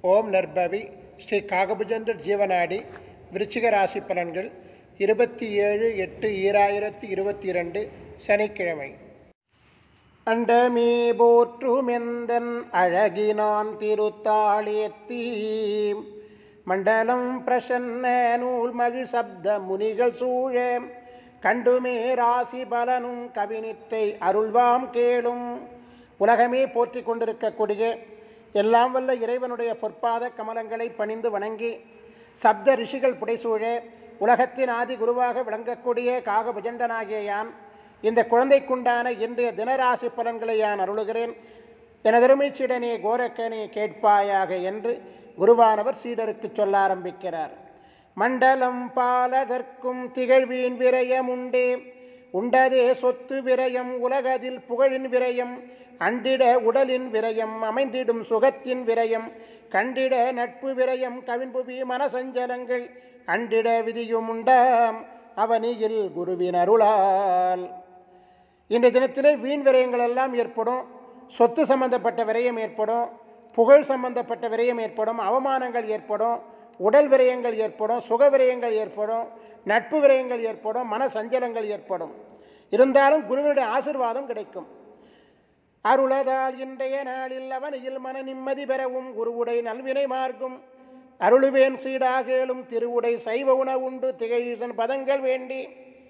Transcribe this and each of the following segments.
ஓம் நற்பவி ஸ்ரீ காகபுஜண்டர் ஜீவநாடி விருச்சிக ராசி பலன்கள் இருபத்தி ஏழு எட்டு ஈராயிரத்தி இருபத்தி இரண்டு சனிக்கிழமை அண்டமே போற்றுமெந்தன் அழகினான் திருத்தாளேத்தி மண்டலம் பிரசன்ன நூல் மகிழ் சப்த முனிகள் சூழ கண்டுமே ராசி பலனும் கவினிற்றை அருள்வாம் கேளும் உலகமே போற்றிக் கொண்டிருக்கக்கூடிய எல்லாம் வல்ல இறைவனுடைய பொற்பாத கமலங்களை பணிந்து வணங்கி சப்த ரிஷிகள் புடைசூழ உலகத்தின் ஆதி குருவாக விளங்கக்கூடிய காகபுஜண்டனாகிய யான் இந்த குழந்தைக்குண்டான இன்றைய தினராசி பலன்களை யான் அருளுகிறேன் எனதருமை சீடனே கோரக்கனே கேட்பாயாக என்று குருவானவர் சீடருக்கு சொல்ல ஆரம்பிக்கிறார் மண்டலம் பாலதற்கும் திகழ்வீன் விரயம் உண்டே உண்டதே சொத்து விரயம் உலகதில் புகழின் விரயம் அண்டிட உடலின் விரயம் அமைந்திடும் சுகத்தின் விரயம் கண்டிட நட்பு விரயம் கவின்புவி மனசஞ்சலங்கள் அண்டிட விதியும் உண்டாம் அவனியில் குருவின் அருளால் இந்த தினத்திலே வீண் விரயங்கள் எல்லாம் ஏற்படும் சொத்து சம்பந்தப்பட்ட விரயம் ஏற்படும் புகழ் சம்பந்தப்பட்ட விரயம் ஏற்படும் அவமானங்கள் ஏற்படும் உடல் விரயங்கள் ஏற்படும் சுக விரயங்கள் ஏற்படும் நட்பு விரயங்கள் ஏற்படும் மன சஞ்சலங்கள் ஏற்படும் இருந்தாலும் குருவினுடைய ஆசிர்வாதம் கிடைக்கும் அருளதால் இன்றைய நாளில் அவனியில் மன நிம்மதி பெறவும் குருவுடை நல்வினை மார்க்கும் அருளுவேன் சீடாகேளும் திருவுடை சைவ உணவுண்டு திகழீசன் பதங்கள் வேண்டி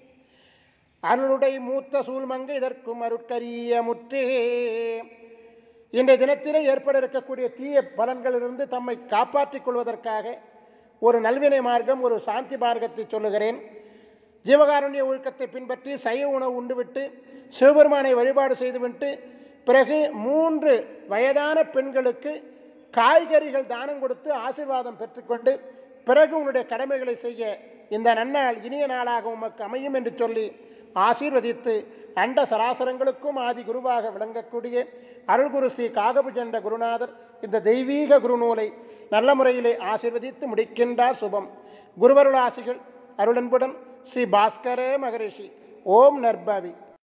அருளுடை மூத்த சூழ்மங்கு இதற்கும் அருட்கரிய முற்றே இன்றைய தினத்திலே ஏற்பட இருக்கக்கூடிய தீய பலன்களிலிருந்து தம்மை காப்பாற்றிக் கொள்வதற்காக ஒரு நல்வினை மார்க்கம் ஒரு சாந்தி மார்க்கத்தை சொல்லுகிறேன் ஜீவகாருண்ய ஒழுக்கத்தை பின்பற்றி சைவ உணவு உண்டுவிட்டு சிவபெருமானை வழிபாடு செய்துவிட்டு பிறகு மூன்று வயதான பெண்களுக்கு காய்கறிகள் தானம் கொடுத்து ஆசீர்வாதம் பெற்றுக்கொண்டு பிறகு உன்னுடைய கடமைகளை செய்ய இந்த நன்னாள் இனிய நாளாக உமக்கு அமையும் என்று சொல்லி ஆசீர்வதித்து அண்ட சராசரங்களுக்கும் ஆதி குருவாக விளங்கக்கூடிய அருள்குரு ஸ்ரீ காகபுஜண்ட குருநாதர் இந்த தெய்வீக குருநூலை நல்ல முறையிலே ஆசீர்வதித்து முடிக்கின்றார் சுபம் குருவருள் ஆசிகள் அருளன்புடன் ஸ்ரீ பாஸ்கரே மகரிஷி ஓம் நர்பவி